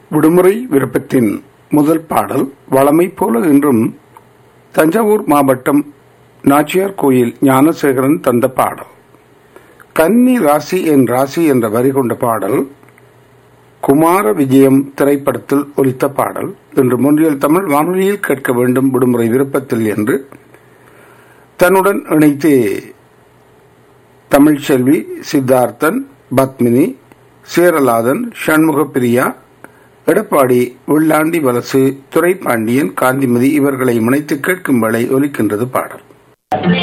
விடுமுறை விருப்பத்தின் முதல் பாடல் வளமை போல இன்றும் தஞ்சாவூர் மாவட்டம் நாச்சியார் கோயில் ஞானசேகரன் தந்த பாடல் கன்னி ராசி என் ராசி என்ற வரி கொண்ட பாடல் குமார விஜயம் திரைப்படத்தில் ஒலித்த பாடல் இன்று முன்றியல் தமிழ் வானொலியில் கேட்க வேண்டும் விடுமுறை விருப்பத்தில் என்று தன்னுடன் இணைத்து தமிழ்ச்செல்வி சித்தார்த்தன் பத்மினி சேரலாதன் சண்முக பிரியா எடப்பாடி வெள்ளாண்டி வலசு துரைப்பாண்டியன் காந்திமதி இவர்களை முனைத்து கேட்கும் வேளை ஒலிக்கின்றது பாடல்